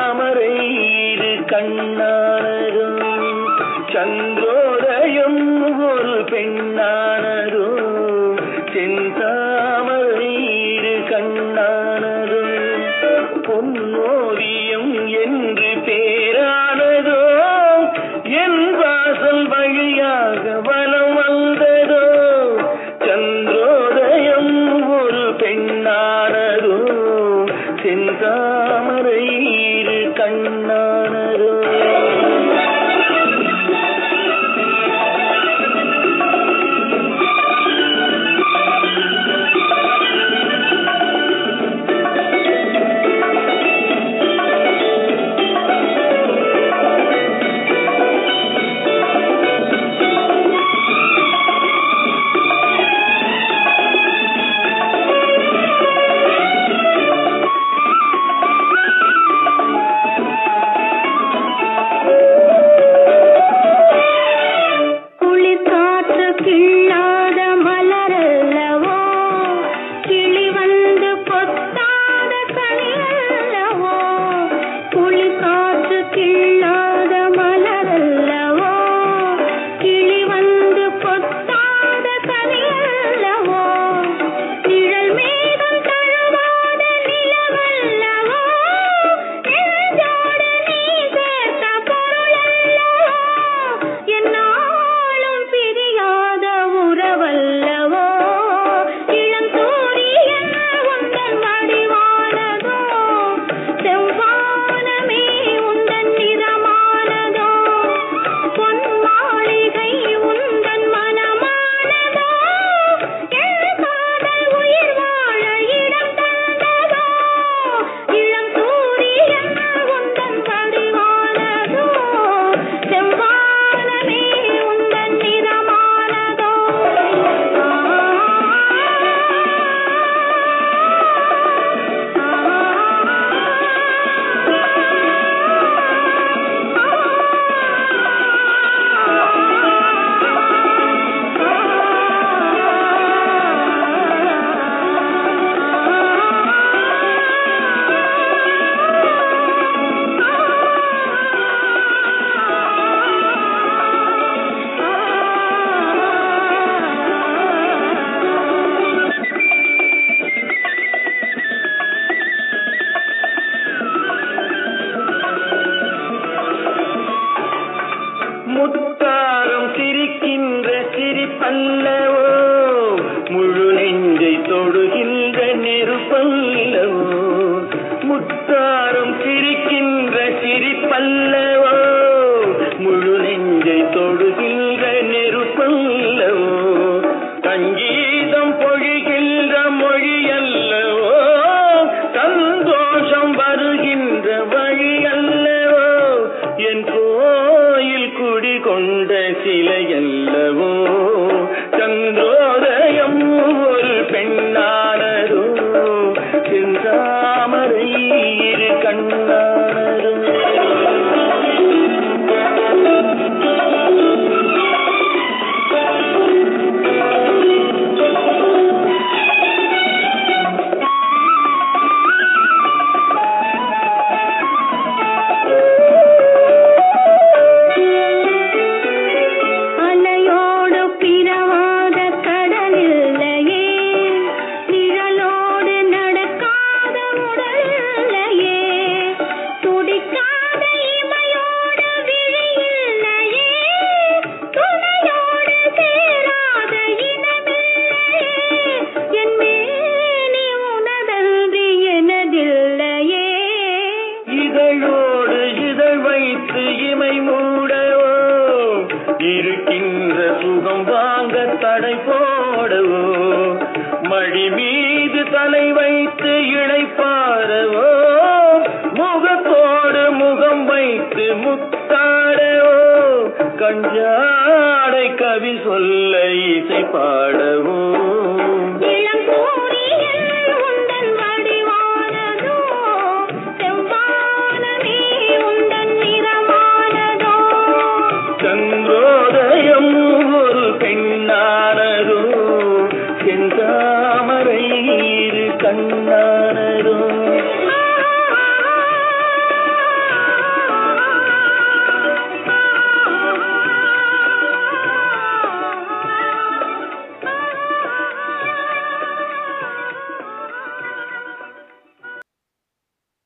செந்தாமரை இரு கண்ணானதோ சந்திரோதயம் ஒரு பெண்ணானதோ செந்தாமரை இரு கண்ணானதோ பொன்னோவியம் என்று பேரானதோ என் வாசல் வழியாக வலம் வந்ததோ சந்திரோதயம் ஒரு பெண்ணானதோ செந்தாமரை இரு கண்ணானதோ குளிர் காற்று கிள்ளாத மலரல்லவோ கிளி வந்து கொத்தாத கனியல்லவோ குளிர் காற்று கிள்ளாத மலரல்லவோ கிளி வந்து கொத்தாத கனியல்லவோ நிழல் மேகம் தழுவாத நிலவல்லவோ நெஞ்சோடு நீ சேர்த்த பொருளல்லவோ என்னாலும் பிரியாத உறவல்லவோ இளம் சூரியன் உந்தன் வடிவானதோ செவ்வானமே உந்தன் நிறமானதோ பொன் மாளிகை உந்தன் மனமானதோ என் காதல் உயிர் வாழ இடம் தந்ததோ இளம் சூரியன் உந்தன் வடிவானதோ செவ்வானமே உந்தன் நிறமானதோ முத்தாரம் சிரிக்கின்ற சிரிப்பல்லவோ முழு நெஞ்சை தொடுகின்ற நெருப்பல்லவோ முத்தாரம் சிரிக்கின்ற சிரிப்பல்லவோ முழு நெஞ்சை தொடுகின்ற நெருப்பல்லவோ சங்கீதம் பொழிகின்ற மொழி அல்லவோ சந்தோஷம் வருகின்ற வழி அல்லவோ என் கோயில் குடி கொண்ட சிலை அல்லவோ சந்திரோதயம் ஒரு பெண்ணானதோ செந்தாமரை இரு கண்ணானதோ அலையோடு பிறவாத கடலில்லையே நிழலோடு நடக்காத உடலில்லையே துடிக்காத இமையோடு விழியில்லையே துணையோடு சேராத இனமில்லையே என் மேனி உனதன்றி எனதில்லையே இதழோடு இதழ் வைத்து இமை மூடவோ இருக்கின்ற சுகம் வாங்க தடை போடவோ மடி மீது தலை வைத்து இழைப்பாரவோ முகத்தோடு முகம் வைத்து முத்தாடவோ கஞ்சாடை கவி சொல்ல இசை பாடவோ இளம் சூரியன் உந்தன் வடிவானதோ செவ்வானமே உந்தன் நிறமானதோ சந்திரோதயம் ஒரு பெண்ணானதோ செந்தாமரை இரு கண்ணா